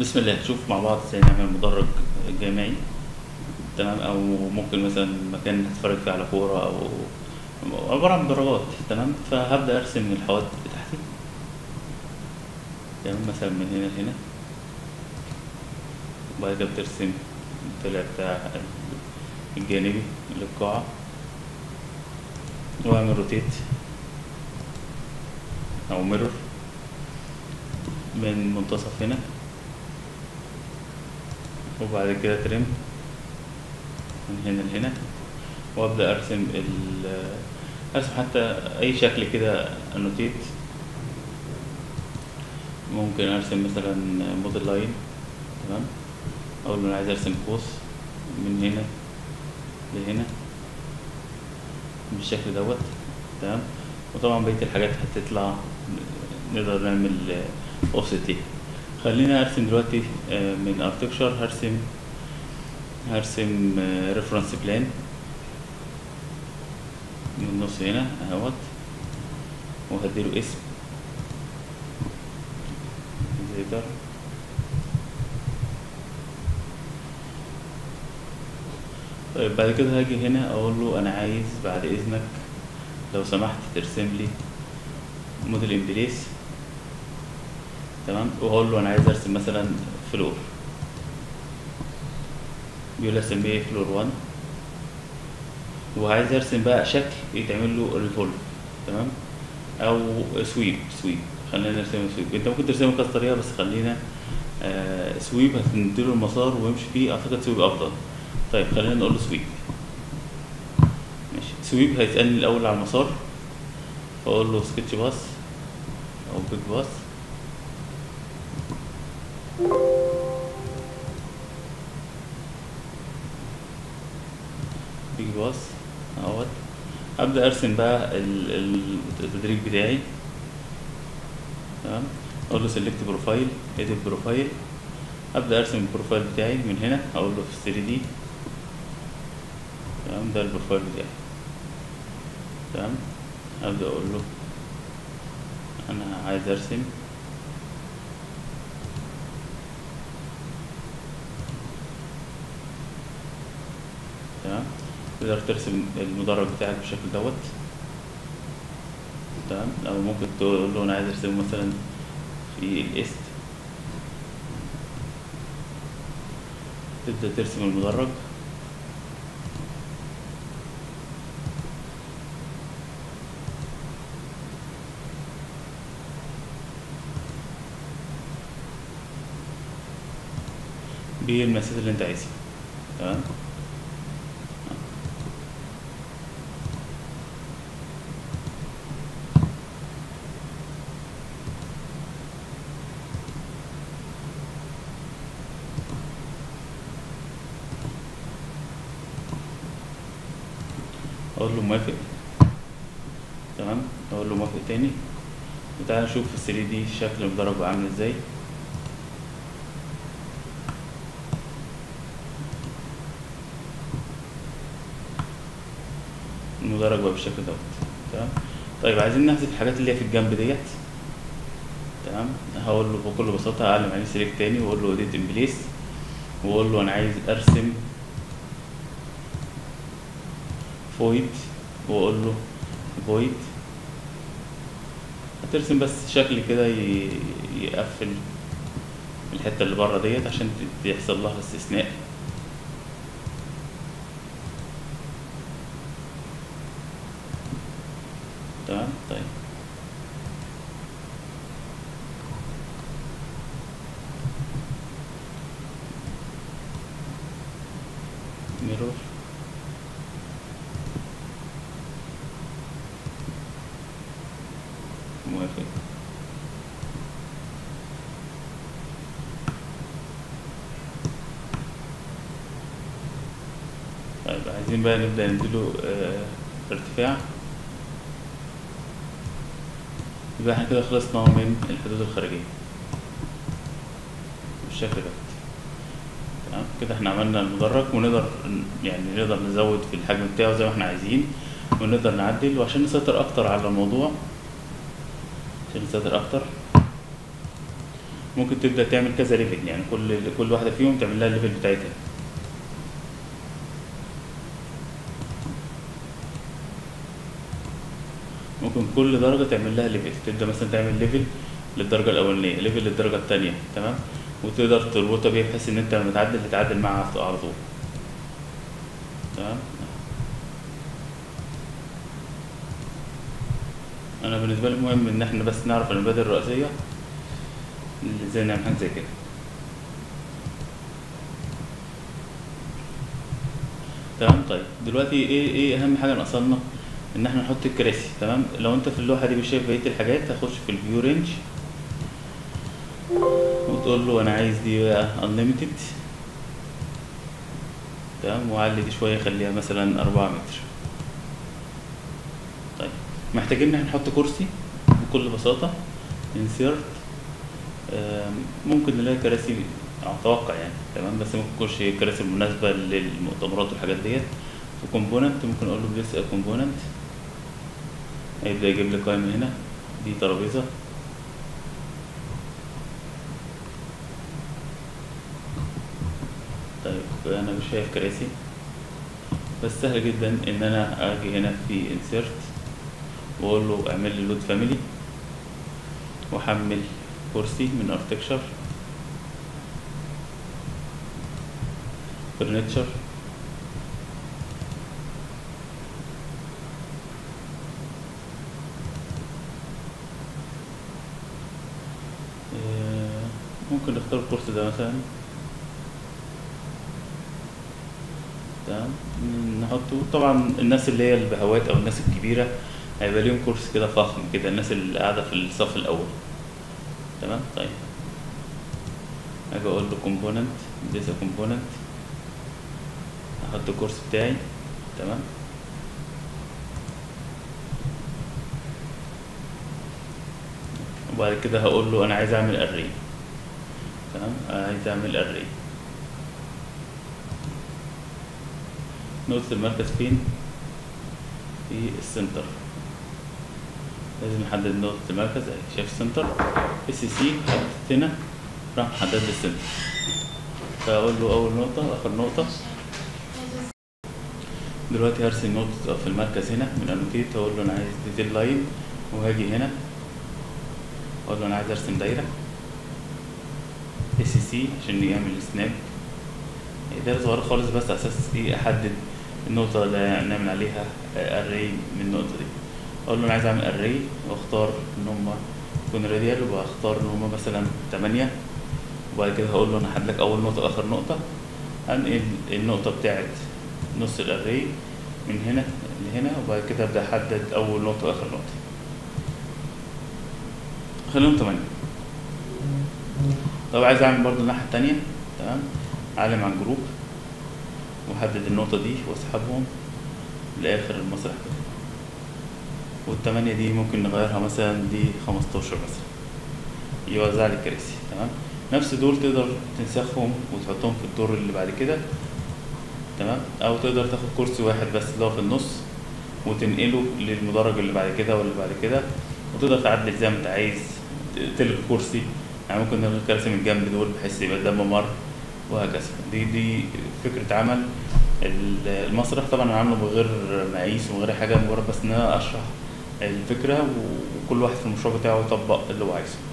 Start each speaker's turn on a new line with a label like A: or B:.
A: بسم الله نشوف مع بعض ازاي نعمل مدرج جامعي تمام او ممكن مثلا مكان هتتفرج فيه على كورة او عبارة عن مدرجات تمام فهبدأ ارسم الحوادث بتاعتي تمام مثلا من هنا لهنا وبعد كده بترسم الضلع بتاع الجانبي للقاعة واعمل روتيت او ميرور من منتصف هنا وبعد كده ترم من هنا لهنا وابدا ارسم ال ارسم حتى اي شكل كده انوتيت ممكن ارسم مثلا موديل لاين تمام اقول له انا عايز ارسم قوس من هنا لهنا بالشكل دوت تمام وطبعا بقيه الحاجات هتطلع نقدر نعمل اوفست ليها خلينا ارسم دلوقتي من ارتكشر هرسم هرسم ريفرنس بلان من النص هنا اهوت وهديله اسم زيتر طيب بعد كده هاجي هنا اقول له انا عايز بعد اذنك لو سمحت ترسم لي موديل امبليس تمام واقول له انا عايز ارسم مثلا فلور بيقول لي ارسم ايه فلور 1 وعايز ارسم بقى شكل يتعمل له ريفولف تمام او سويب سويب خلينا نرسم سويب انت ممكن ترسمه كذا طريقه بس خلينا آه سويب هتديله المسار ويمشي فيه اعتقد سويب افضل طيب خلينا نقول له سويب ماشي سويب هيسالني الاول على المسار فاقول له سكتش باس او بيج باس بيج باس اهوت ابدا ارسم بقى التدريج بتاعي تمام اقول له سيلكت بروفايل اديت بروفايل ابدا ارسم البروفايل بتاعي من هنا اقول له في 3 دي تمام ده البروفايل بتاعي تمام ابدا اقول له انا عايز ارسم تمام تقدر ترسم المدرج بتاعك بالشكل دوت تمام او ممكن تقول له انا عايز ارسمه مثلا في الاست تبدأ ترسم المدرج بالمسافات اللي انت عايزها تمام اقول له موافق تمام اقول له موافق تاني وتعالى نشوف في 3 دي شكل المدرج بقى عامل ازاي المدرج بقى بالشكل دوت تمام طيب عايزين نحذف الحاجات اللي هي في الجنب ديت تمام هقول له بكل بساطة اعلم عليه سيلكت تاني واقول له اديت امبليس واقول له انا عايز ارسم فويد واقول له فويد هترسم بس شكل كده يقفل الحته اللي بره ديت عشان يحصل لها استثناء تمام طيب ميرور موافق طيب عايزين بقى نبدأ نديله اه ارتفاع يبقى احنا كده خلصنا من الحدود الخارجية بالشكل ده تمام كده احنا عملنا المدرج ونقدر يعني نقدر نزود في الحجم بتاعه زي ما احنا عايزين ونقدر نعدل وعشان نسيطر اكتر على الموضوع عشان نسيطر اكتر ممكن تبدا تعمل كذا ليفل يعني كل كل واحده فيهم تعمل لها الليفل بتاعتها ممكن كل درجه تعمل لها ليفل تبدا مثلا تعمل ليفل للدرجه الاولانيه ليفل للدرجه الثانيه تمام وتقدر تربطها بيها بحيث ان انت لما تعدل تتعدل معاها على طول تمام انا بالنسبه لي مهم ان احنا بس نعرف المبادئ الرئيسيه اللي ازاي نعمل حاجه زي كده تمام طيب دلوقتي ايه ايه اهم حاجه ناقصانا ان احنا نحط الكراسي تمام لو انت في اللوحه دي مش شايف بقيه الحاجات هخش في الفيو رينج وتقول له انا عايز دي بقى unlimited تمام وعلي دي شويه خليها مثلا أربعة متر طيب محتاجين ان احنا نحط كرسي بكل بساطه insert آم، ممكن نلاقي كراسي اتوقع يعني تمام بس ممكن تكونش الكراسي المناسبه للمؤتمرات والحاجات ديت في كومبوننت ممكن اقول له بليس كومبوننت هيبدا يجيب لي قائمه هنا دي ترابيزه طيب انا مش شايف كراسي بس سهل جدا ان انا اجي هنا في insert واقول له اعمل لي لود فاميلي واحمل كرسي من ارتكشر فرنتشر ممكن نختار الكرسي ده مثلا تمام نحطه طبعا الناس اللي هي البهوات او الناس الكبيره هيبقى ليهم كرسي كده فخم كده الناس اللي قاعده في الصف الاول تمام طيب اجي اقول له كومبوننت ديس كومبوننت احط الكرسي بتاعي تمام وبعد كده هقول له انا عايز اعمل اري تمام عايز اعمل اري نقطة المركز فين في السنتر لازم نحدد نقطة المركز اهي شايف السنتر اس سي حددت هنا راح محدد لي السنتر فاقول له اول نقطة اخر نقطة دلوقتي هرسم نقطة في المركز هنا من انوتيت اقول له انا عايز ديتيل لاين وهاجي هنا اقول له انا عايز ارسم دايرة اس سي عشان يعمل سناب دايرة صغيرة خالص بس على اساس ايه احدد النقطة اللي نعمل عليها اري من النقطة دي اقول له انا عايز اعمل اري واختار ان هما يكون راديال واختار ان هما مثلا تمانية وبعد كده هقول له انا هحدد لك اول نقطة واخر نقطة هنقل النقطة بتاعت نص الاري من هنا لهنا وبعد كده ابدا احدد اول نقطة واخر نقطة خليهم تمانية طب عايز اعمل برضو الناحية التانية تمام اعلم عن جروب واحدد النقطة دي واسحبهم لاخر المسرح كده والتمانية دي ممكن نغيرها مثلا دي خمستاشر مثلا يوزع لي الكراسي تمام نفس دول تقدر تنسخهم وتحطهم في الدور اللي بعد كده تمام او تقدر تاخد كرسي واحد بس اللي هو في النص وتنقله للمدرج اللي بعد كده واللي بعد كده وتقدر تعدل زي ما انت عايز تلغي كرسي يعني ممكن نلغي الكراسي من الجنب دول بحيث يبقى ده ممر وهكذا دي دي فكرة عمل المسرح طبعا انا عامله من غير مقاييس ومن غير حاجة مجرد بس ان انا اشرح الفكرة وكل واحد في المشروع بتاعه يطبق اللي هو عايزه